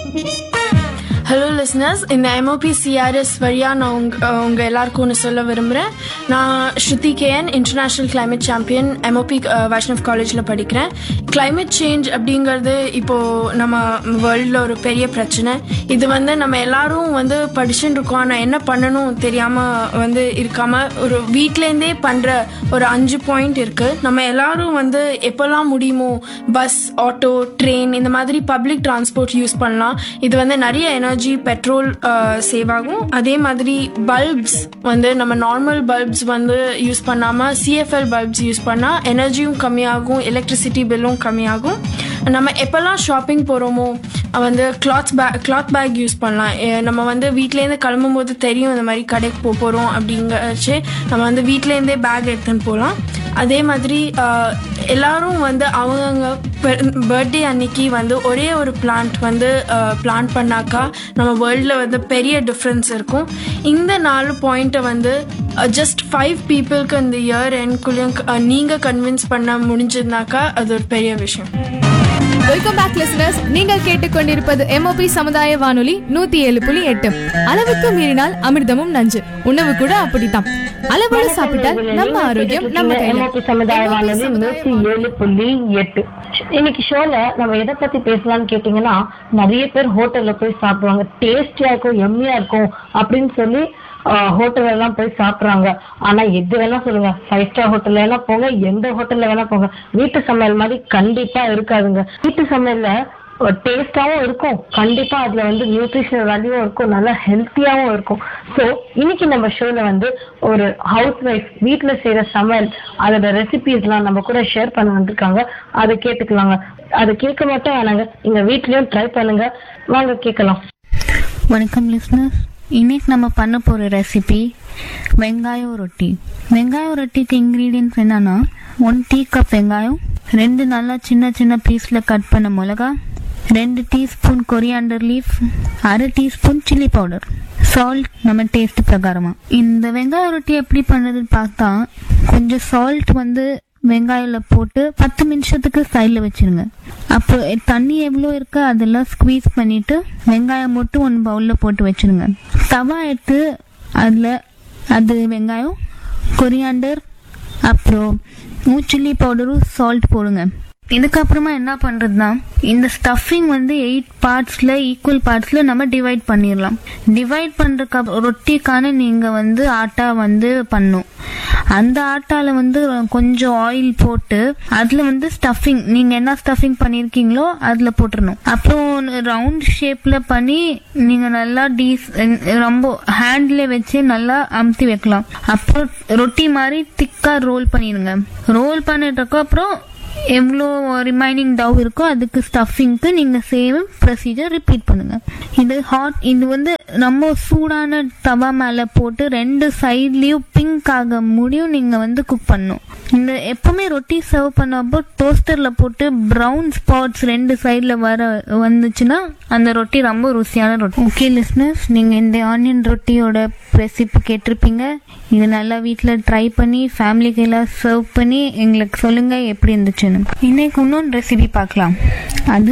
hello listeners இந்த MOP CRS வழியாக நான் உங்க உங்க எல்லாருக்கும் ஒன்று சொல்ல விரும்புகிறேன் நான் Shruti KN international climate champion MOP Vaishnav காலேஜில் படிக்கிறேன் climate சேஞ்ச் அப்படிங்கிறது இப்போது நம்ம வேர்ல்டில் ஒரு பெரிய பிரச்சனை இது வந்து நம்ம எல்லாரும் வந்து படிச்சுட்டு இருக்கோம் ஆனால் என்ன பண்ணணும் தெரியாமல் வந்து இருக்காமல் ஒரு வீட்டிலேருந்தே பண்ணுற ஒரு அஞ்சு பாயிண்ட் இருக்குது நம்ம எல்லாரும் வந்து எப்போல்லாம் முடியுமோ பஸ் ஆட்டோ ட்ரெயின் இந்த மாதிரி பப்ளிக் டிரான்ஸ்போர்ட் யூஸ் பண்ணலாம் இது வந்து நிறைய எனர்ஜி பெட்ரோல் சேவ் ஆகும் அதே மாதிரி பல்ப்ஸ் வந்து நம்ம நார்மல் பல்ப்ஸ் வந்து யூஸ் பண்ணாமல் சிஎஃப்எல் பல்ப்ஸ் யூஸ் பண்ணால் எனர்ஜியும் கம்மியாகும் எலக்ட்ரிசிட்டி பில்லும் கம்மியாகும் நம்ம எப்போல்லாம் ஷாப்பிங் போகிறோமோ வந்து cloth bag cloth bag use பண்ணலாம் எ- நம்ம வந்து வீட்டிலேருந்து கிளம்பும் போது தெரியும் இந்த மாதிரி கடைக்கு போக போகிறோம் அப்படிங்கச்சு நம்ம வந்து வீட்டிலேருந்தே பேக் எடுத்துன்னு போகலாம் அதே மாதிரி ஆஹ், எல்லாரும் வந்து அவங்கவுங்க பர்த்டே அன்னைக்கு வந்து ஒரே ஒரு பிளான்ட் வந்து பிளான்ட் பண்ணாக்கா நம்ம வேர்ல்டில் வந்து பெரிய டிஃப்ரென்ஸ் இருக்கும் இந்த நாலு பாயிண்ட்டை வந்து ஜஸ்ட் ஃபைவ் பீப்புளுக்கு இந்த இயர் என்குள்ளேயும் நீங்கள் கன்வின்ஸ் பண்ண முடிஞ்சதுனாக்கா அது ஒரு பெரிய விஷயம் வெல்கம் பேக் லிசனர்ஸ் நீங்கள் கேட்டுக்கொண்டிருப்பது எம்ஓபி சமுதாய வானொலி நூத்தி ஏழு புள்ளி எட்டு அளவுக்கு மீறினால் அமிர்தமும் நஞ்சு உணவு கூட அப்படித்தான் அளவோடு சாப்பிட்டால் நம்ம ஆரோக்கியம் நம்ம கையில எம்ஓபி சமுதாய வானொலி நூத்தி ஏழு புள்ளி எட்டு இன்னைக்கு ஷோல நம்ம எதை பத்தி பேசலாம்னு கேட்டீங்கன்னா நிறைய பேர் ஹோட்டல்ல போய் சாப்பிடுவாங்க டேஸ்டியா இருக்கும் எம்மியா இருக்கும் அப்படின்னு சொல்லி ஹோட்டல் எல்லாம் போய் சாப்பிடுறாங்க ஆனா எது வேணா சொல்லுங்க ஃபைவ் ஸ்டார் ஹோட்டல்ல வேணா போங்க எந்த ஹோட்டல்ல வேணா போங்க வீட்டு சமையல் மாதிரி கண்டிப்பா இருக்காதுங்க வீட்டு சமையல்ல டேஸ்டாவும் இருக்கும் கண்டிப்பா அதுல வந்து நியூட்ரிஷனல் வேல்யூவும் இருக்கும் நல்லா ஹெல்த்தியாவும் இருக்கும் ஸோ இன்னைக்கு நம்ம ஷோல வந்து ஒரு ஹவுஸ் ஒய்ஃப் வீட்ல செய்யற சமையல் அதோட ரெசிபிஸ்லாம் நம்ம கூட ஷேர் பண்ண வந்திருக்காங்க அதை கேட்டுக்கலாங்க அதை கேட்க மட்டும் வேணாங்க எங்க வீட்லயும் ட்ரை பண்ணுங்க வாங்க கேட்கலாம் வணக்கம் லிஸ்னர்ஸ் இன்னைக்கு நம்ம பண்ண போகிற ரெசிபி வெங்காயம் ரொட்டி வெங்காயம் ரொட்டிக்கு இன்க்ரீடியன்ஸ் என்னன்னா ஒன் டீ கப் வெங்காயம் ரெண்டு நல்லா சின்ன சின்ன பீஸில் கட் பண்ண மிளகா ரெண்டு டீஸ்பூன் கொரியாண்டர் லீஃப் அரை டீஸ்பூன் சில்லி பவுடர் சால்ட் நம்ம டேஸ்ட் பிரகாரமா இந்த வெங்காய ரொட்டி எப்படி பண்ணுறதுன்னு பார்த்தா கொஞ்சம் சால்ட் வந்து வெங்காயில போட்டு பத்து நிமிஷத்துக்கு சைடில் வச்சிருங்க அப்போ தண்ணி எவ்வளோ இருக்கோ அதெல்லாம் ஸ்குவீஸ் பண்ணிட்டு வெங்காயம் மட்டும் ஒன்று பவுலில் போட்டு வச்சிருங்க தவா எடுத்து அதில் அது வெங்காயம் கொரியாண்டர் அப்புறம் சில்லி பவுடரும் சால்ட் போடுங்க இதுக்கப்புறமா என்ன பண்ணுறதுனா இந்த ஸ்டஃபிங் வந்து எயிட் பார்ட்ஸில் ஈக்குவல் பார்ட்ஸில் நம்ம டிவைட் பண்ணிடலாம் டிவைட் பண்ணுறதுக்கு ரொட்டிக்கான நீங்கள் வந்து ஆட்டா வந்து பண்ணும் அந்த ஆட்டால வந்து கொஞ்சம் ஆயில் போட்டு அதுல வந்து ஸ்டஃபிங் நீங்க என்ன ஸ்டஃபிங் பண்ணிருக்கீங்களோ அதுல போட்டுறணும் அப்புறம் ரவுண்ட் ஷேப்ல பண்ணி நீங்க நல்லா டீஸ் ரொம்ப ஹேண்ட்ல வச்சு நல்லா அமுத்தி வைக்கலாம் அப்புறம் ரொட்டி மாதிரி திக்கா ரோல் பண்ணிடுங்க ரோல் பண்ணிட்டு அப்புறம் எவ்வளோ ரிமைனிங் டவ் இருக்கோ அதுக்கு ஸ்டஃபிங்க்கு நீங்கள் சேம் ப்ரொசீஜர் ரிப்பீட் பண்ணுங்க இது ஹாட் இது வந்து ரொம்ப சூடான தவா மேலே போட்டு ரெண்டு சைட்லேயும் பிங்க் ஆக முடியும் நீங்கள் வந்து குக் பண்ணணும் இந்த எப்பவுமே ரொட்டி சர்வ் பண்ணப்போ டோஸ்டரில் போட்டு ப்ரௌன் ஸ்பாட்ஸ் ரெண்டு சைடில் வர வந்துச்சுன்னா அந்த ரொட்டி ரொம்ப ருசியான ரொட்டி ஓகே லிஸ்னர்ஸ் நீங்கள் இந்த ஆனியன் ரொட்டியோட ரெசிபி கேட்டிருப்பீங்க இது நல்லா வீட்டில் ட்ரை பண்ணி ஃபேமிலிக்கு எல்லாம் சர்வ் பண்ணி எங்களுக்கு சொல்லுங்கள் எப்படி இருந்துச்சுன்னு இன்னைக்கு இன்னொன்று ரெசிபி பார்க்கலாம் அது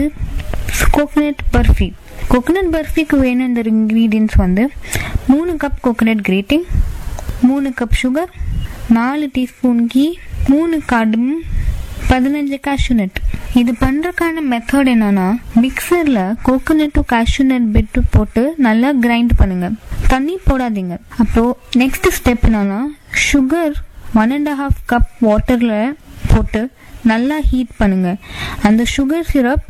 கோகனட் பர்ஃபி கோகனட் பர்ஃபிக்கு வேணும் இந்த இன்க்ரீடியன்ஸ் வந்து மூணு கப் கோகனட் கிரேட்டிங் மூணு கப் சுகர் நாலு டீஸ்பூன் கீ மூணு காடும் பதினஞ்சு cashew nut இது பண்ணுறதுக்கான மெத்தட் என்னன்னா மிக்சரில் கோகோனட்டும் cashew nut பிட்டு போட்டு நல்லா கிரைண்ட் பண்ணுங்க தண்ணி போடாதீங்க அப்புறம் நெக்ஸ்ட் ஸ்டெப் என்னன்னா sugar one and half cup வாட்டரில் போட்டு நல்லா ஹீட் பண்ணுங்க அந்த சுகர் சிரப்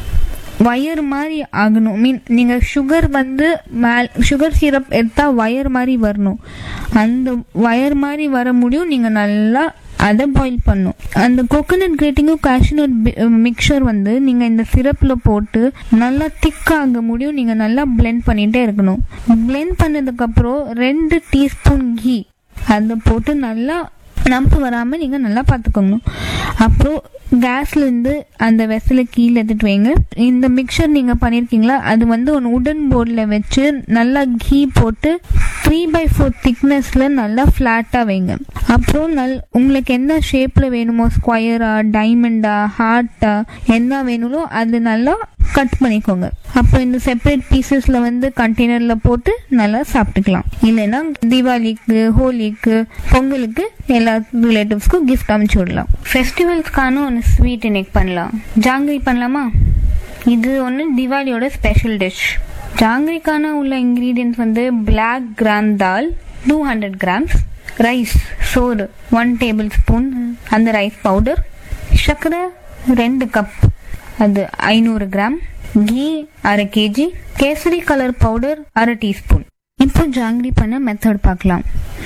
வயர் மாதிரி ஆகணும் மீன் நீங்கள் சுகர் வந்து மேல் சுகர் சிரப் எடுத்தால் வயர் மாதிரி வரணும் அந்த வயர் மாதிரி வர முடியும் நீங்கள் நல்லா அதை பாயில் பண்ணும் அந்த கோகோனட் கிரேட்டிங்கும் கேஷ்யூநட் மிக்சர் வந்து நீங்கள் இந்த சிரப்பில் போட்டு நல்லா திக்காக முடியும் நீங்கள் நல்லா blend பண்ணிகிட்டே இருக்கணும் blend பண்ணதுக்கப்புறம் ரெண்டு டீஸ்பூன் கீ அதை போட்டு நல்லா நம்பு வராமல் நீங்கள் நல்லா பார்த்துக்கணும் அப்புறம் கேஸ்லேருந்து அந்த வெசலை கீழே எடுத்துட்டு வைங்க இந்த மிக்சர் நீங்கள் பண்ணியிருக்கீங்களா அது வந்து ஒரு உடன் போர்டில் வச்சு நல்லா கீ போட்டு த்ரீ பை ஃபோர் திக்னஸ்ல நல்லா ஃப்ளாட்டா வைங்க அப்புறம் நல் உங்களுக்கு என்ன ஷேப்ல வேணுமோ ஸ்கொயரா டைமண்டா ஹார்ட்டா என்ன வேணுமோ அது நல்லா கட் பண்ணிக்கோங்க அப்போ இந்த செப்பரேட் பீசஸ்ல வந்து கண்டெய்னர்ல போட்டு நல்லா சாப்பிட்டுக்கலாம் இல்லைன்னா தீபாவளிக்கு ஹோலிக்கு பொங்கலுக்கு எல்லா ரிலேட்டிவ்ஸ்க்கும் கிஃப்ட் அனுப்பிச்சு விடலாம் ஃபெஸ்டிவல்ஸ்க்கான ஒன்று ஸ்வீட் இன்னைக்கு பண்ணலாம் ஜாங்கிரி பண்ணலாமா இது ஒன்று திவாலியோட ஸ்பெஷல் டிஷ் ஜாங்கிரிக்கான உள்ள இன்க்ரீடியன்ஸ் வந்து black gram dal two hundred grams rice சோறு ஒன் டேபிள் ஸ்பூன் அந்த ரைஸ் பவுடர் சர்க்கரை ரெண்டு கப் அது ஐநூறு கிராம் கீ அரை கேஜி கேசரி கலர் பவுடர் அரை டீஸ்பூன் இப்போ ஜாங்கிரி பண்ண மெத்தட் பார்க்கலாம்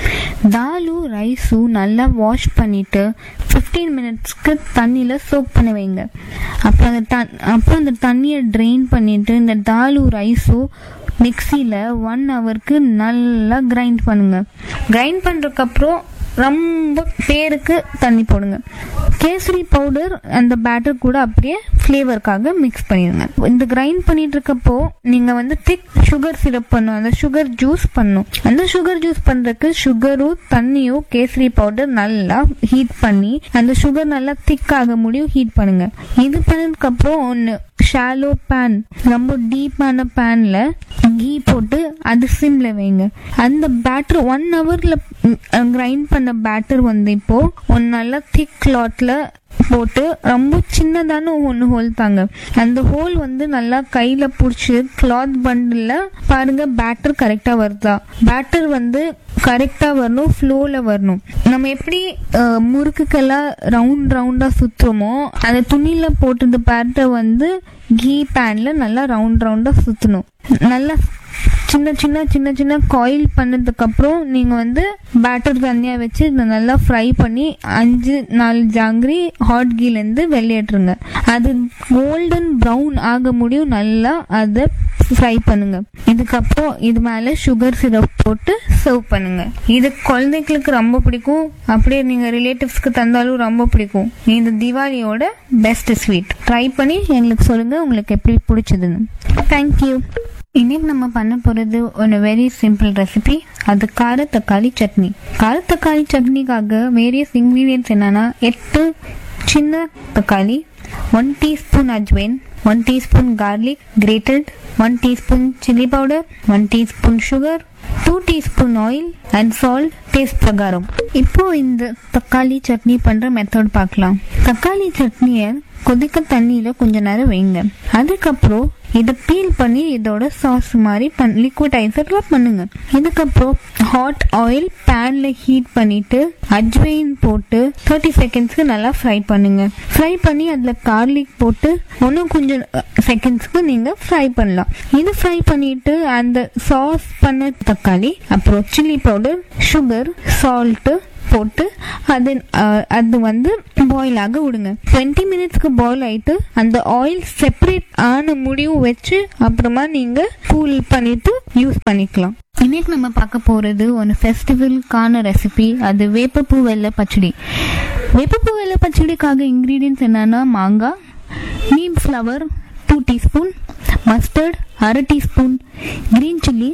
தாலும் ரைஸும் நல்லா வாஷ் பண்ணிட்டு ஃபிஃப்டீன் மினிட்ஸ்க்கு தண்ணியில் சோக் பண்ண வைங்க அப்புறம் அந்த தண் அப்புறம் அந்த தண்ணியை ட்ரெயின் பண்ணிட்டு இந்த தாலும் ரைஸும் மிக்சியில் ஒன் ஹவருக்கு நல்லா கிரைண்ட் பண்ணுங்க கிரைண்ட் பண்ணுறதுக்கப்புறம் ரொம்ப பேருக்கு தண்ணி போடுங்க கேசரி பவுடர் அந்த பேட்டர் கூட அப்படியே ஃப்ளேவருக்காக மிக்ஸ் பண்ணிடுங்க இந்த கிரைண்ட் பண்ணிட்டு இருக்கப்போ நீங்க வந்து திக் சுகர் சிரப் பண்ணும் அந்த சுகர் ஜூஸ் பண்ணும் அந்த சுகர் ஜூஸ் பண்றதுக்கு சுகரும் தண்ணியும் கேசரி பவுடர் நல்லா ஹீட் பண்ணி அந்த சுகர் நல்லா திக் ஆக முடியும் ஹீட் பண்ணுங்க இது பண்ணதுக்கு அப்புறம் ஒன்று ஷாலோ பேன் ரொம்ப டீப்பான பேன்ல கீ போட்டு அது சிம்ல வைங்க அந்த பேட்டர் ஒன் ஹவர்ல கிரைண்ட் பண்ண பேட்டர் வந்து இப்போ ஒரு நல்ல திக் கிளாத்ல போட்டு ரொம்ப சின்னதான ஒன்று ஹோல் தாங்க அந்த ஹோல் வந்து நல்லா கையில பிடிச்சி கிளாத் பண்டில் பாருங்க பேட்டர் கரெக்டா வருதா பேட்டர் வந்து கரெக்டா வரணும் ஃப்ளோல வரணும் நம்ம எப்படி அஹ், முறுக்குக்கெல்லாம் ரவுண்ட் ரவுண்டா சுத்துறோமோ அந்த துணியில போட்டது பேட்டர் வந்து கீ பேன்ல நல்லா ரவுண்ட் ரவுண்டா சுத்தணும் நல்லா சின்ன சின்ன சின்ன சின்ன காயில் பண்ணதுக்கு அப்புறம் நீங்க வந்து பேட்டர் தனியா வச்சு இதை நல்லா ஃப்ரை பண்ணி அஞ்சு நாலு ஜாங்கிரி ஹாட் கீல இருந்து வெளியேற்றுங்க அது கோல்டன் ப்ரௌன் ஆக முடியும் நல்லா அதை ஃப்ரை பண்ணுங்க இதுக்கப்புறம் இது மேல சுகர் சிரப் போட்டு சர்வ் பண்ணுங்க இது குழந்தைகளுக்கு ரொம்ப பிடிக்கும் அப்படியே நீங்க ரிலேட்டிவ்ஸ்க்கு தந்தாலும் ரொம்ப பிடிக்கும் இது தீபாவளியோட பெஸ்ட் ஸ்வீட் ட்ரை பண்ணி எங்களுக்கு சொல்லுங்க உங்களுக்கு எப்படி பிடிச்சதுன்னு தேங்க்யூ இன்னைக்கு நம்ம பண்ண போறது ஒரு வெரி சிம்பிள் ரெசிபி அது கார தக்காளி சட்னி கார தக்காளி சட்னிக்காக வேரியஸ் இன்க்ரீடியன்ஸ் என்னன்னா எட்டு சின்ன தக்காளி one teaspoon ajwain one teaspoon garlic grated one teaspoon chilli powder one teaspoon sugar two teaspoon oil and salt taste பிரகாரம் இப்போ இந்த தக்காளி சட்னி பண்ற மெத்தட் பார்க்கலாம் தக்காளி சட்னியை கொதிக்க தண்ணியில கொஞ்ச நேரம் வைங்க அதுக்கப்புறம் இதை பீல் பண்ணி இதோட சாஸ் மாதிரி பண் லிக்விடைசர்ல பண்ணுங்க இதுக்கப்புறம் ஹாட் ஆயில் பேன்ல ஹீட் பண்ணிட்டு அஜ்வைன் போட்டு தேர்ட்டி செகண்ட்ஸ்க்கு நல்லா ஃப்ரை பண்ணுங்க ஃப்ரை பண்ணி அதில் கார்லிக் போட்டு இன்னும் கொஞ்சம் செகண்ட்ஸ்க்கு நீங்க ஃப்ரை பண்ணலாம் இது ஃப்ரை பண்ணிட்டு அந்த சாஸ் பண்ண தக்காளி அப்புறம் சில்லி பவுடர் சுகர் சால்ட்டு போட்டு அது அஹ், அது வந்து பாயில் ஆக விடுங்க டுவெண்ட்டி மினிட்ஸ்க்கு பாயில் ஆயிட்டு அந்த ஆயில் செப்பரேட் ஆன முடிவு வச்சு அப்புறமா நீங்க கூல் பண்ணிட்டு யூஸ் பண்ணிக்கலாம் இன்னைக்கு நம்ம பார்க்க போறது ஒரு ஃபெஸ்டிவலுக்கான ரெசிபி அது வேப்பப்பூ வெள்ளை பச்சடி வேப்பப்பூ வெள்ளை பச்சடிக்காக இன்க்ரீடியன்ஸ் என்னன்னா மாங்காய் neem flower two teaspoon mustard அரை teaspoon green chilli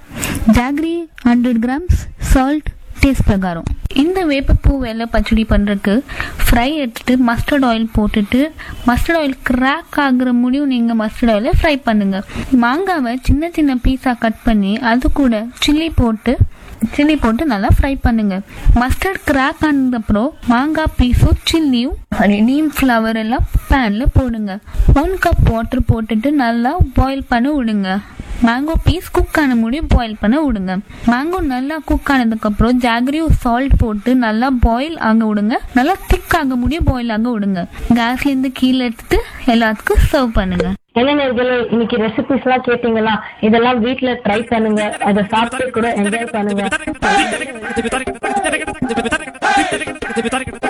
jaggery hundred grams salt taste பிரகாரம் இந்த வேப்பப்பூ வெள்ளை பச்சடி பண்ணுறதுக்கு ஃப்ரை எடுத்துட்டு மஸ்டர்ட் ஆயில் போட்டுட்டு மஸ்டர்ட் ஆயில் கிராக் ஆகுற முடியும் நீங்கள் மஸ்டர்ட் ஆயிலை ஃப்ரை பண்ணுங்க மாங்காவை சின்ன சின்ன பீஸாக கட் பண்ணி அது கூட சில்லி போட்டு சில்லி போட்டு நல்லா ஃப்ரை பண்ணுங்க மஸ்டர்ட் கிராக் ஆனதுக்கப்புறம் மாங்காய் பீஸும் சில்லியும் நீம் ஃப்ளவர் எல்லாம் பேன்ல போடுங்க ஒன் கப் வாட்டர் போட்டுட்டு நல்லா பாயில் பண்ண விடுங்க மேங்கோ பீஸ் குக் ஆன முடியும் பாயில் பண்ண விடுங்க மேங்கோ நல்லா குக் ஆனதுக்கு அப்புறம் ஜாகரியும் சால்ட் போட்டு நல்லா பாயில் ஆக விடுங்க நல்லா திக் ஆக முடியும் பாயில் ஆக விடுங்க கேஸ்ல இருந்து கீழே எடுத்துட்டு எல்லாத்துக்கும் சர்வ் பண்ணுங்க என்ன நேர்களே இன்னைக்கு ரெசிபிஸ் எல்லாம் கேட்டீங்களா இதெல்லாம் வீட்ல ட்ரை பண்ணுங்க அதை சாப்பிட்டு கூட என்ஜாய் பண்ணுங்க